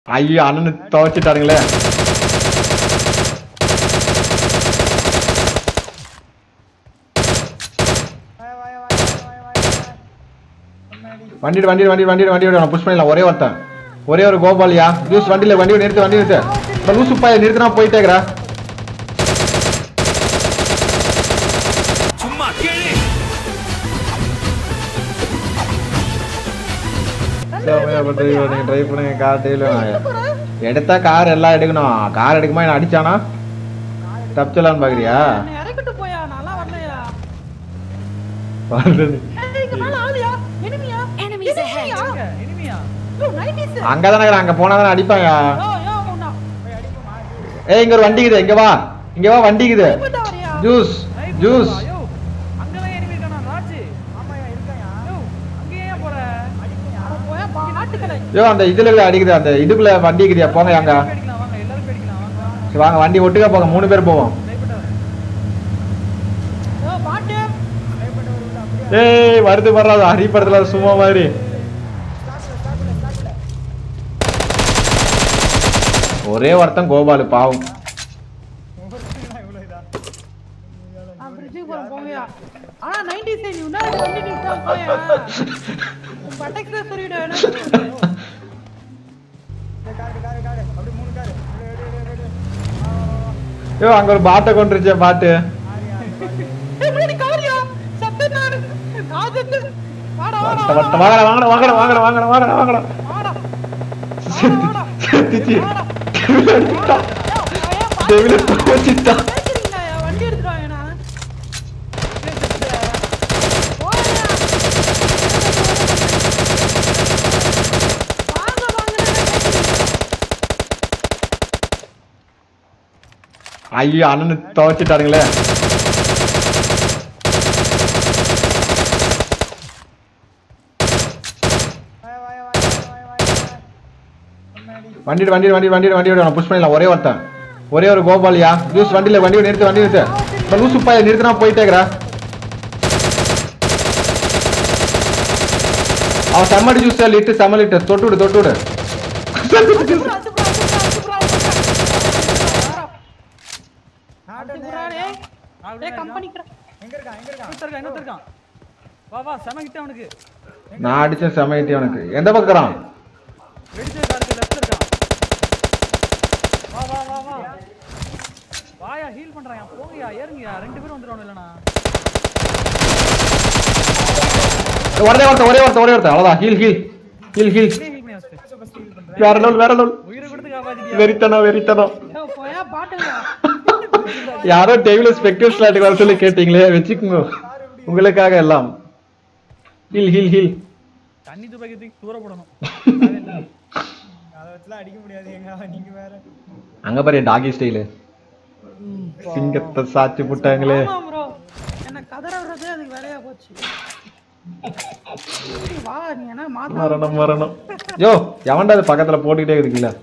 ஐயோ அண்ணனு துவைச்சிட்டாருங்களே வண்டி வண்டி வண்டி வண்டி வண்டி நான் புஷ் பண்ணிடலாம் ஒரே ஒருத்தன் ஒரே ஒரு கோபாலியா ஜூஸ் வண்டியில வண்டி நிறுத்து வண்டி நிறுத்து இப்ப லூசு பாய நிறுத்தினா போயிட்டேங்கிறா சும்மா கேளு ட்ரை பண்ணுங்க கார் டெய்லியும் எடுத்தா கார் எல்லாம் எடுக்கணும் கார் எடுக்குமா என்ன அடிச்சானா தப்பிச்சலான்னு பாக்குறியா என்னை இறக்கிட்டு போயா நான்லாம் வரலையா வருது. ஏய், இங்க மேல ஆளுயா எனிமியா Enemies ahead. எனிமியா யோ நைட்டிஸ் அங்கதானே இருக்கிறான், அங்க போனா தானே அடிப்பாங்க யோ யோ உன்னா ஏய் இங்க ஒரு வண்டி இருக்குது இங்க வா இங்க வா வண்டி இருக்குது இப்பதான் வரியா ஜூஸ் ஜூஸ் ஐயோ அங்கதான் enemy இருக்கானா ராஜு ஆமாயா இருக்காயா ஐயோ அங்க ஏன் போற அட போயா பாட்டு கடை யோ அந்த இதுல இல்ல அடிக்குது அந்த இதுக்குள்ள வண்டி இருக்குதியா போங்க அங்க பேடிக்கலாம் வாங்க எல்லாரும் பேடிக்கலாம் வாங்க வாங்க சரி, வாங்க வண்டி ஒட்டுக்கா போங்க மூணு பேர் போவோம் டைப்பட்ட யோ பாட்டு ஏய் வருது வர்றாது ஹரிப்படத்துல சும்மா மாதிரி ஒரே ஒருத்தன் கோபாலு பாவம் நான் பிரிட்ஜுக்கு போறேன் போங்கயா ஆனா நைன்டிஸ் நீ முன்னாடி வண்டி நிறுத்தா போயா பட்டக்ஸ் சொல்லிடு யோ அங்க ஒரு பாட்டை கொண்டுருச்சே பாட்டு ஏய் முன்னாடி காரியா சத்தம் நானு காதத்து வாடா வாடா வட்ட வட்ட வாங்கடா வாங்கடா வாங்கடா வாங்கடா வாங்கடா வாங்கடா வாங்கடா வாடா செத்துச்சு வாடா அடிச்சிட்டா டெவில தோச்சிட்டா பேசுறீங்களா வண்டி எடுத்துட்டு வாங்க நான் போயா வாங்க வாங்க ஐயோ அண்ணனு துவைச்சிட்டாருங்களே வண்டி வண்டி வண்டி வண்டி வண்டி நான் புஷ் பண்ணிடலாம் ஒரே ஒருத்தன் ஒரே ஒரு கோபாலியா ஜூஸ் வண்டியில வண்டி நிறுத்து வண்டி நிறுத்து இப்ப லூசு பாய நிறுத்தினா போயிட்டேங்கிறா அவன் செம்மடி ஜூஸ் லிட்டு செம்ம லிட்டு தொட்டு விடு தொட்டு விடு அச்சுப்புறா, அச்சுப்புறா, அச்சுப்புறா, அச்சுப்புறா, அச்சுப்புறா, டேய். டேய், company க்கு- எங்க இருக்கான் எங்க இருக்கான் இன்னொருத்தன் இருக்கான் இன்னொருத்தன் இருக்கான் வா வா செம கிட்ட அவனுக்கு நான் அடிச்சேன் செம்ம ஹிட் அவனுக்கு எந்த பக்கம் வெடிச்ச காருக்கு லெஃப்ட்ல இருக்கான் வா வா வா வா வாயா ஹீல் பண்றான் போங்கயா ஏறுங்கயா ரெண்டு பேரும் வந்துருவானு இல்லனா ஒரே ஒருத்தன் ஒரே ஒருத்தன் ஒரே ஒருத்தன் அவ்வளவுதான் heal heal heal heal heal பண்ணி ஃபர்ஸ்ட் வேற லெவல் வேற லெவல் உயிரை கொடுத்து காப்பாத்திட்டியா வெறித்தனம் வெறித்தனம் ஏய், போயா, பாட்டுங்க. யாரோ டெய்ல ஸ்பெக்டிவ் ஸ்லாட்டுக்கு வர சொல்லி கேட்டீங்களே வச்சுக்கோங்க உங்களுக்காக எல்லாம் ஹீல் ஹீல் ஹீல் தண்ணி துப்பாக்கியத்துக்கு தூர போடணும் அதை வச்சுலாம் அடிக்க முடியாது எங்க நீங்க வேற அங்க பாரு டாகி ஸ்டைலு சிங்கத்தை சாச்சு புட்டாங்களே ஆமா bro. என்னை கதற விடுறதே அதுக்கு வேலையா போச்சு சரி, வா நீ என்ன மாத்த மரணம் மரணம் யோ எவன்டா அது பக்கத்துல போட்டுக்கிட்டே இருக்குல்ல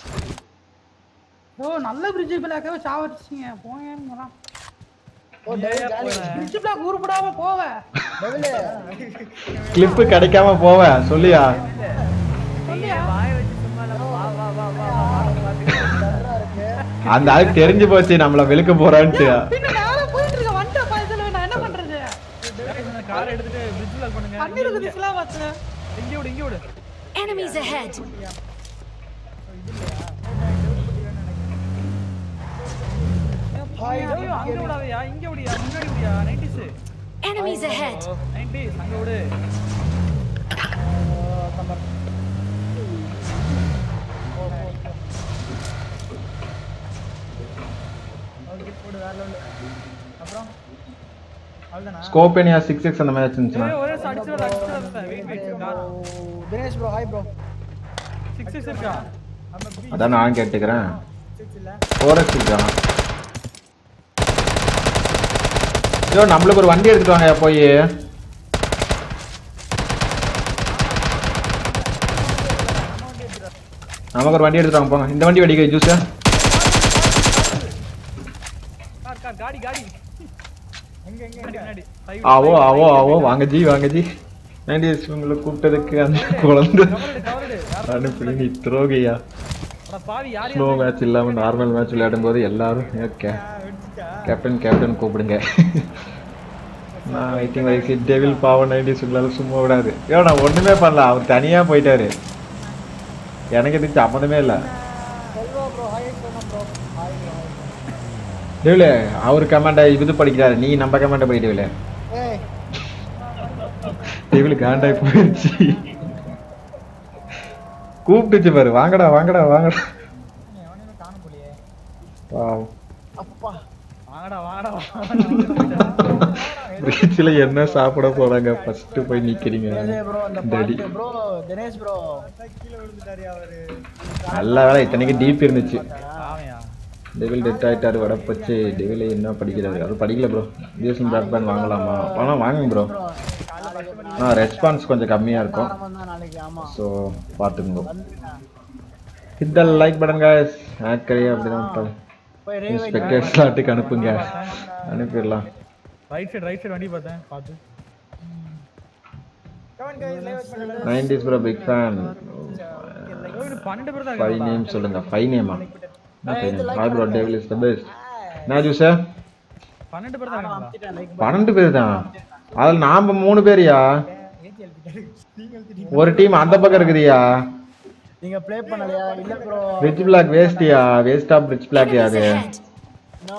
ஓ நல்ல பிரிட்ஜ் பிளாக்காவே சாவடிச்சிங்க போங்க பிரிட்ஜ் பிளாக் உருப்படாம போவ கிளிப்பு கிடைக்காம போவேன் சொல்லியா சொல்லியா வாய வச்சு சும்மா இல்லாம வா வா வா வா வா அந்த ஆளுக்கு தெரிஞ்சு போச்சு நம்மள வெளுக்க போறான்ட்டு பின்ன நேரா போயிட்டு இருக்க வந்துட்ட பயத்துல நான் என்ன பண்றது கார் எடுத்துட்டு பிரிட்ஜ் லாக் பண்ணுங்க தண்ணி இருக்குது சிலா பார்த்து இங்க விடு இங்க விடு Enemies ahead. ஐயோ அங்க விடாதயா இங்க விடியா முன்னாடி விடியா 90s Enemies ahead. 90s அங்க விடு அப்புறம் அவ்வளவுதானா ஸ்கோபேனியா சிக்ஸ் எக்ஸ் அந்த மாதிரி இருந்துச்சுன்னா ஏய், ஒரே அடிச்சு வர அடிச்சு வர wait wait car Dinesh bro hi bro six six இருக்கா அதான் நான் கேட்டுக்கிறேன் சிக்ஸ் இல்ல ஃபோர் எக்ஸ் இருக்கான் ஐயோ நம்மளுக்கு ஒரு வண்டி எடுத்துட்டு வாங்க போய் நமக்கு ஒரு வண்டி எடுத்துட்டு வாங்க போங்க இந்த வண்டி வெடிக்க ஜூஸ் கார் கார் காடி காடி எங்க எங்க முன்னாடி five, ஆவோ five, ஆவோ five, ஆவோ five. வாங்க ஜி வாங்க ஜி நைன்டிஸ் உங்களை கூப்பிட்டதுக்கு அந்த குழந்தை கவர்டு கவர்டு யார் அனுப்பி நீ துரோகியா அட பாவி யார் ஸ்லோ மேட்ச் இல்லாம நார்மல் மேட்ச் விளையாடும் போது எல்லாரும் ஓகே கேப்டன் கேப்டன் கூப்பிடுங்க நான் வெயிட்டிங் வயசு டெவில் பாவம் நைன்டி சொல்லாலும் சும்மா விடாது ஏன் நான் ஒண்ணுமே பண்ணல அவர் தனியா போயிட்டாரு எனக்கு இது சம்மந்தமே இல்லை செல்வா ப்ரோ ஹாய் சொன்னா ப்ரோ ஹாய் ப்ரோ டெவில அவர் கமெண்ட இது படிக்கிறாரு நீ நம்ம கமெண்ட போய் டெவில ஏய் டெவில் காண்டாய் போயிடுச்சு கூப்பிட்டுச்சு பாரு வாங்கடா வாங்கடா வாங்கடா எவனையுமே காண போலியே பாவம் அப்பா வாங்கடா வாங்கடா வாங்கடா பீச்சில் என்ன சாப்பிட போறாங்க ஃபர்ஸ்ட் போய் நிக்கிறீங்க தினேஷ் ப்ரோ அந்த டடி பாட்டு ப்ரோ தினேஷ் ப்ரோ நல்ல வேலை இத்தனைக்கு டீப் இருந்துச்சு ஆமையா டெவில் டெட் ஆயிட்டாரு வட பச்சு டெவில் என்ன படிக்கிறாரு அது படிக்கல ப்ரோ ஜிஎஸ்எம் பிராட்பேண்ட் வாங்கலாமா பணம் வாங்குங்க ப்ரோ ப்ரோ நாளைக்கு ஆ ரெஸ்பான்ஸ் கொஞ்சம் கம்மியாக இருக்கும் ஆரம்பம் தான் நாளைக்கு ஆமா ஸோ பார்த்துக்குங்க வந்துட்டேன் இந்த லைக் பட்டன் guys ஆக்கரே அப்படிதான் போய் ரேவை ஸ்பெக்டேட் ஸ்லாட்டுக்கு அனுப்புங்க அனுப்பிடலாம் ரைட் சைடு ரைட் சைடு வண்டி பார்த்தேன் பார்த்து நைன்டிஸ் ப்ரோ பிக் ஃபேன் ஐயோ, இது பன்னெண்டு பேர் தான் ஃபைவ் இருக்காங்களா? நேம் சொல்லுங்க ஃபைவ் நேமா five name hi bro Devil is the best என்ன ஜூஸ் பன்னெண்டு பேர் தான் இருக்காங்களா? வந்துட்டேன் லைக் பன்னெண்டு பேர் தான் அதில் நாம மூணு பேரியா ஒரு டீம் அந்த பக்கம் இருக்குதுயா நீங்க ப்ளே பண்ணலையா இல்ல ப்ரோ ரிச் பிளாக் வேஸ்டியா waste of rich black Enemies அது ahead! நோ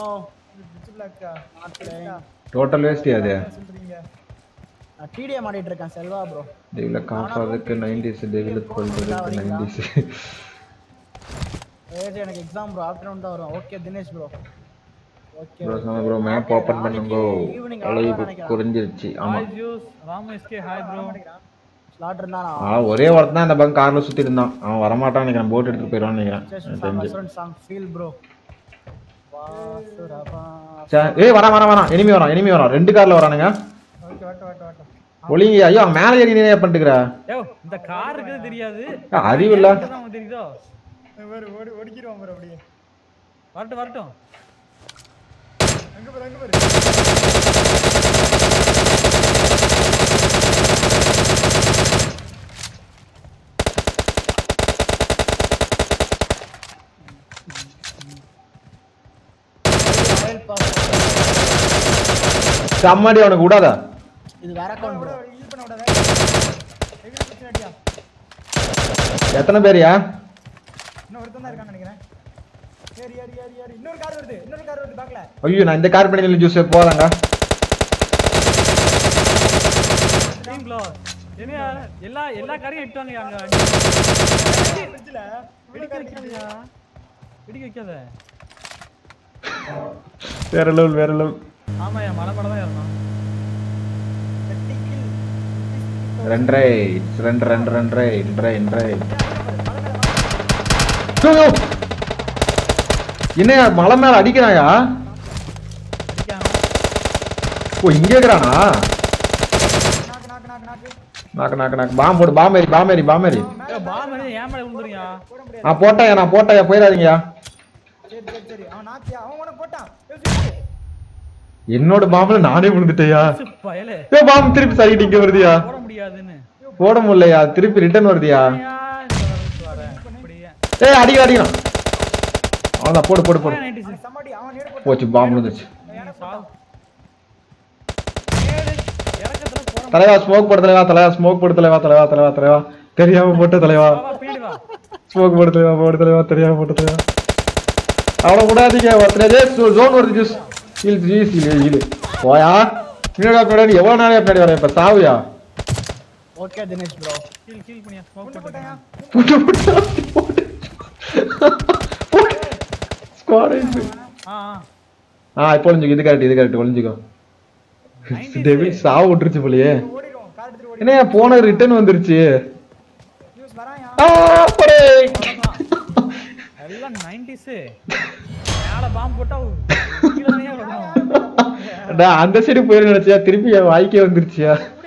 டோட்டல் வேஸ்டியா அது நான் டிடிஎம் ஆடிட்டு இருக்கேன் செல்வா ப்ரோ டெவில காட்டுறதுக்கு நைன்டிஸ் டெவில கொள்றதுக்கு நைன்டிஸ் ஏஜ் எனக்கு எக்ஸாம் ப்ரோ ஆஃப்டர்நூன் தான் வரும் okay Dinesh bro okay bro சொன்ன ப்ரோ மேப் ஓப்பன் பண்ணுங்க அளவு குறைஞ்சிருச்சு ஆமா hi Juice Ramu SK hi bro slot இருந்தானா ஆ ஒரே ஒருத்தன் தான் இந்த பக்கம் கார்ல சுத்திட்டு இருந்தான் அவன் வரமாட்டான்னு நினைக்கிறேன் போட் எடுத்துட்டு போயிடுவான்னு நினைக்கிறேன் எனக்கு தெரிஞ்சு சாங் ஃபீல் ப்ரோ வாசுரபா சே- ஏய் வரா வரா வரா எனிமி வரான் எனிமி வரான் ரெண்டு கார்ல வரானுங்க ஓகே வட்ட வட்ட வட்ட ஒளிங்க ஐயோ அவன் மேல ஏறி நீ பண்ணிட்டுக்கிற ஏ இந்த கார் இருக்குது தெரியாது அறிவு இல்ல இதுதான் உனக்கு தெரியுதோ வேற ஓடி ஓடிக்கிடுவான் ப்ரோ அப்படியே வரட்டும் வரட்டும் அங்க பாரு அங்க பாரு செம்மடி அவனுக்கு விடாத இது வேற அக்கவுண்ட் ப்ரோ யூஸ் பண்ண விடாத எங்க பிரச்சனை அடியா எத்தனை பேரியா இன்னும் ஒருத்தன் தான் இருக்கான்னு நினைக்கிறேன் ஏறி ஏறி ஏறி ஏறி இன்னொரு கார் வருது இன்னொரு கார் வருது பாக்கல ஐயோ நான் இந்த கார் பண்ணி ஜூஸ் போதாங்க டீம் க்ளோ என்ன எல்லா எல்லா காரையும் இட்டாங்க அங்க பிரிட்ஜ்ல வெடிக்க வைக்காதயா வெடிக்க வைக்காத வேற லெவல் வேற லெவல் ஆமாயா மலை மலை தான் ஏறணும் ரெண்டரை ரெண்டு ரெண்டு ரெண்டரை ரெண்டரை ரெண்டரை ஐயோ! என்னையா மலை மேல அடிக்கிறாயா அடிக்காம ஓ இங்கே இருக்கிறானா நாக்கு நாக்கு நாக்கு நாக்கு நாக்கு நாக்கு நாக்கு பாம் போடு பாமேரி பாமேரி பாமேரி ஏ பாம் ஏன் மேல விழுந்துறியா நான் போட்டாயா நான் போட்டாயா போயிடாதீங்கயா சரி சரி சரி அவன் நாக்கியா அவன் உனக்கு போட்டான் ஏய், சுத்து. என்னோட பாம்புல நானே விழுந்துட்டேயா பயலே ஏ பாம்பு திருப்பி சரிட்டு இங்க வருதியா போட முடியாதுன்னு போட முடியலையா திருப்பி ரிட்டர்ன் வருதியா ஏயா, இந்த வரேன், வரேன். இப்படியே ஏய் அடிக்க அடிக்கலாம் அவ்வளோதான் போடு போடு போடு 96 சம்மாடி அவன் நேரு போட்டான் போச்சு பாம்பு விழுந்துச்சு நீ சாவு. ஏழு, இறக்கத்துல போட தலைவா ஸ்மோக் போடு தலைவா தலைவா ஸ்மோக் போடு தலைவா தலைவா தலைவா தலைவா தெரியாம போட்ட தலைவா வா, வா, பின்னாடி வா ஸ்மோக் போடு தலைவா போடு தலைவா தெரியாம போட்ட தலைவா அவ்வளோ விடாதீங்க ஒருத்தரே ஜோன் வருது Juice heal Juice heal heal போயா பின்னாடி பின்னாடி எவ்வளோ நாளே பின்னாடி வரேன் இப்போ சாவுயா ஓகே தினேஷ் ப்ரோ கீழ் கீழ் பண்ணியா ஸ்மோக் போட்டு போட்டாயா புட்டு புட்டு போட்டு ஸ்குவாட் ஆ ஆ. ஆ இப்போ ஒளிஞ்சுக்கோ இது கரெக்ட் இது கரெக்ட் ஒளிஞ்சுக்கோ டெவில் சாவு விட்டுருச்சு போலயே ஓடிடும் கார் எடுத்துட்டு ஓடி என்ன போன ரிட்டர்ன் வந்துருச்சு நியூஸ் வராயா ஆ, போடே. எல்லாம் 90s மேல பாம்பு போட்டா கீழே வரும் நான் அந்த சைடு போயிரு நினைச்சியா திருப்பி என் வாய்க்கே வந்துருச்சியா